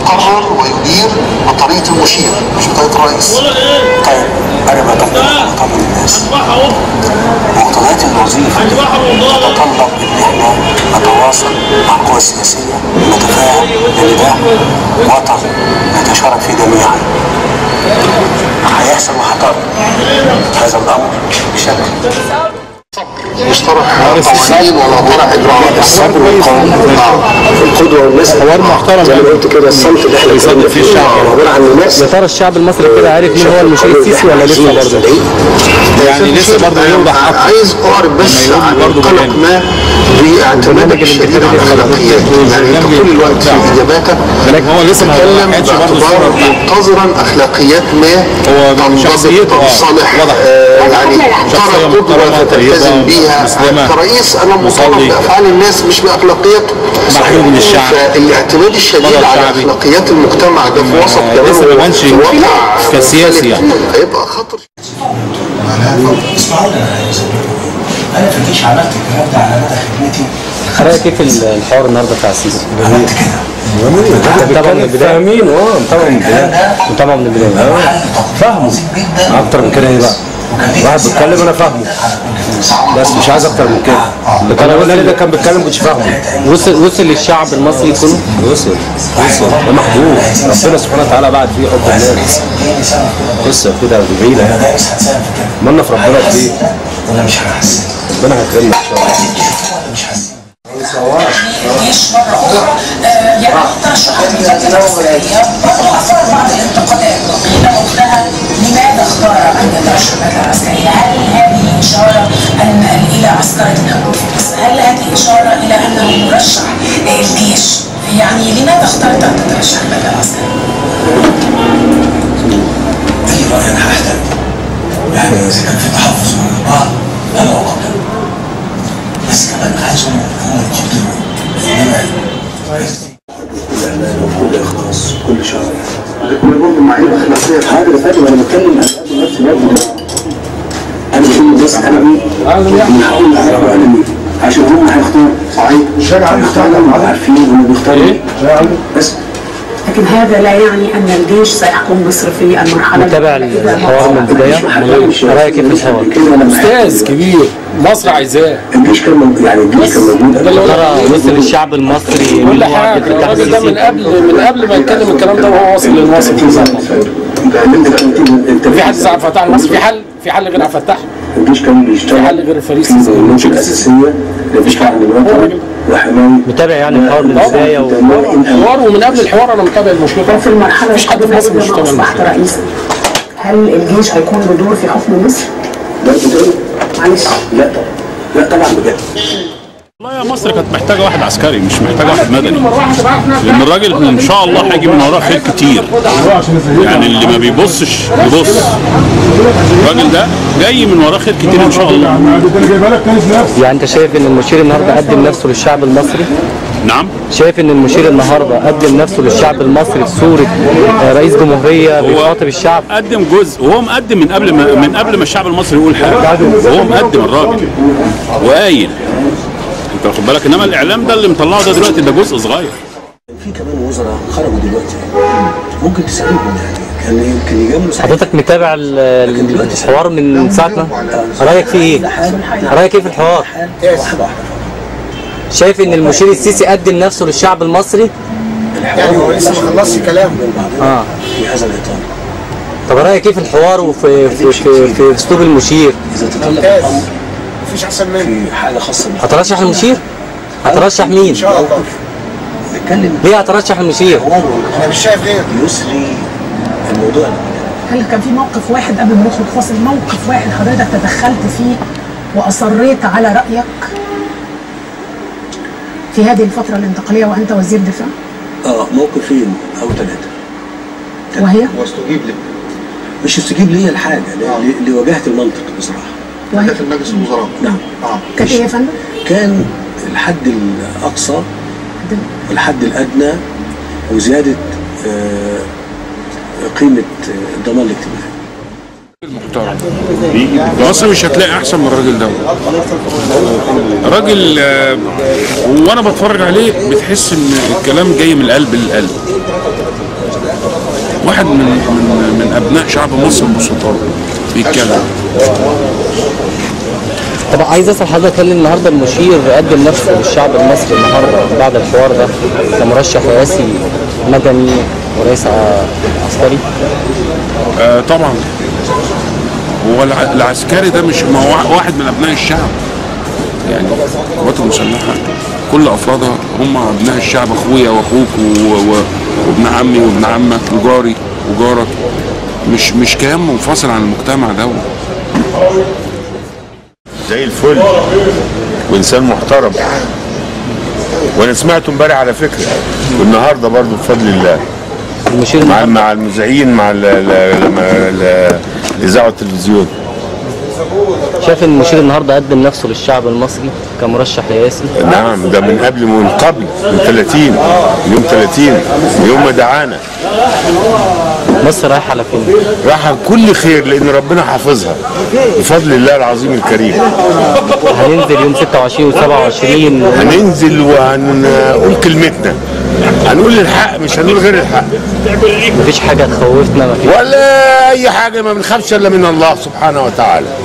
يقرر ويدير بطريقه المشير مش بطريقه الرئيس طيب انا بطمن بطمن الناس مقتضيات الوظيفه دي تتطلب ان احنا نتواصل مع القوى السياسيه نتفاهم لان ده وطن نتشارك فيه جميعا هيحصل وهضر هذا الامر بشكل مش طرح قوانين ولا طرح اجراءات الصبر والقوام القدوه والنسبه حوار محترم زي ما قلت كده الصمت اللي احنا بنتكلم فيه عباره عن الناس يا ترى الشعب المصري كده عارف مين هو المشير السيسي ولا لسه برضه؟ يعني لسه برضه يوضح اكتر عايز اعرب بس عن قلق ما باعتمادك الشديد على الاخلاقيات يعني انت طول الوقت في اجاباتك هو لسه ما تتكلم وضحتش برضه باعتبار الصوره منتظرا اخلاقيات ما هو تنضبط شخصيته، آه، صالح وضح. آه، يعني شخصية ترى قدوه محترمة، تلتزم طيبة، بيها مسلمة، كرئيس انا مصلي. مطالب بافعال الناس مش باخلاقياتهم محبوب من الشعب. فالاعتماد الشديد وضع على شعبي. اخلاقيات المجتمع ده في وسط آه، لسه ما بانش في واقع كسياسي يعني. هيبقى خطر اسمعوا لي انا عايز أقول لكم. انا في الجيش عملت الكلام ده على مدى خدمتي رايك ايه في الحوار النهارده بتاع السيسي؟ عملت كده متابع من البدايه فاهمين اه متابع من الكلام البدايه ده متابع من البدايه محل فاهمه جدا اكتر من كده ايه بقى؟ واحد بيتكلم انا فاهمه بس مش عايز اكتر من كده اللي كان يقول لي ده كان بيتكلم كنتش فاهمه وصل وصل للشعب المصري كله وصل وصل ده محبوب ربنا سبحانه وتعالى بعد فيه حب الناس قصه كده بعيده يعني دايس هتسافر كده مالنا في ربنا كتير ولا مش هحسن ربنا هيكرمنا ان شاء الله مش حاسين الجيش مرة أخرى آه، يعني ترشحت لفترة عسكرية برضه أثار بعض الانتقادات وقيل وقتها لماذا اختار أن يترشح لفترة عسكرية؟ هل هذه إشارة أن إلى عسكرة الحروب في مصر؟ هل هذه إشارة إلى أنه مرشح الجيش؟ يعني لماذا اخترت أن تترشح لفترة عسكرية؟ اي راي انا هحترم يعني اذا كان في تحفظ من البعض انا اقدر بس كمان عايزهم هم يقدروا انما كل اخلاص كل شر كل برضه معايير اخلاقيه حاجه اللي فاتت وانا بتكلم عن نفسي برضه انا بقول بس انا مين؟ انا هقول على انا مين؟ عشان هم هيختاروا صحيح الشارع هيختاروا عارفين هم بيختاروا ايه؟ بس لكن هذا لا يعني ان الجيش سيحكم مصر في المرحله متابع الحوار من البدايه رايك ايه في الحوار؟ استاذ كبير مصر عايزاه الجيش كان موجود يعني الجيش كان موجود ترى وصل للشعب المصري كل مين هو حاجه عبد الفتاح الراجل ده من السيسي؟ قبل من قبل ما يتكلم الكلام ده وهو واصل للمصري انت في حد زي عبد الفتاح المصري في حل في حل غير عبد الفتاح الجيش كان بيشتغل في حل غير الفريق في المنشأة الأساسية لدفاع عن الوطن وحماية متابع يعني الحوار من البدايه و... الحوار ومن قبل الحوار انا متابع المشكله في المرحله مفيش حد في مصر مش القادمة متابع لما اصبحت المشكله رئيسا هل الجيش هيكون له دور في حكم مصر؟ لا بجد معلش لا طبعا لا طبعا بجد والله يا مصر كانت محتاجه واحد عسكري مش محتاجه واحد مدني لان الراجل ان شاء الله هيجي من وراه خير كتير يعني اللي ما بيبصش يبص الراجل ده جاي من وراه خير كتير ان شاء الله يعني انت شايف ان المشير النهارده قدم نفسه للشعب المصري؟ نعم شايف ان المشير النهارده قدم نفسه للشعب المصري في صوره آه، رئيس جمهوريه بيخاطب الشعب قدم جزء وهو مقدم من قبل ما من قبل ما الشعب المصري يقول حاجه وهو مقدم الراجل وقايل انت واخد بالك انما الاعلام ده اللي مطلعه ده دلوقتي ده جزء صغير في كمان وزراء خرجوا دلوقتي ممكن تسألوهم يعني كان يمكن يجاملوا ساعتها حضرتك متابع ال- ال- الحوار من ساعه ما رايك فيه ايه؟ رايك ايه في الحوار؟ واحدة واحدة شايف ان المشير السيسي قدم نفسه للشعب المصري؟ يعني هو لسه ما خلصش كلامه اه في هذا الإطار طب رايك ايه في الحوار وفي في في, في اسلوب المشير؟ إذا تطلب الأمر مفيش أحسن منه في حاجة خاصة بيه هترشح المشير؟ هترشح مين؟ نتكلم ليه هترشح المشير؟ أنا مش شايف غير يسري الموضوع ده هل كان في موقف واحد قبل ما ندخل فاصل موقف واحد حضرتك تدخلت فيه واصريت على رايك في هذه الفتره الانتقاليه وانت وزير دفاع اه موقفين أو ثلاثة وهي واستجيب لك مش استجيب ليا الحاجة ل- ل- لوجهة المنطق بصراحة وهي في مجلس الوزراء نعم اه كانت ايه يا فندم؟ كان الحد الأقصى والحد الأدنى وزيادة آه، قيمة آه، الضمان الاجتماعي مصر مش هتلاقي احسن من الراجل ده راجل آه، وانا بتفرج عليه بتحس ان الكلام جاي من القلب للقلب واحد من من, من ابناء شعب مصر البسطاء بيتكلم طب عايز اسال حضرتك هل النهارده المشير قدم نفسه للشعب المصري النهارده بعد الحوار ده كمرشح رئاسي مدني ورئيس ع- عسكري؟ آه طبعا هو الع- العسكري ده مش ما هو واحد من ابناء الشعب يعني القوات المسلحه كل افرادها هم ابناء الشعب اخويا واخوك و- و- وابن عمي وابن عمك وجاري وجارك مش مش كيان منفصل عن المجتمع ده زي الفل وانسان محترم وانا سمعته امبارح على فكره والنهارده برضه بفضل الله المشير مع النهارده مع المذيعين مع ال- ال- ال- ال- الاذاعه والتلفزيون شايف ان المشير النهارده قدم نفسه للشعب المصري كمرشح رئاسي نعم ده من قبل من قبل من 30 من يوم 30 من يوم ما دعانا مصر رايحه على فين؟ راح كل خير لان ربنا حافظها بفضل الله العظيم الكريم هننزل يوم 26 و27 هننزل وهنقول كلمتنا هنقول الحق مش هنقول غير الحق مفيش حاجه تخوفنا مفيش ولا اي حاجه ما بنخافش الا من الله سبحانه وتعالى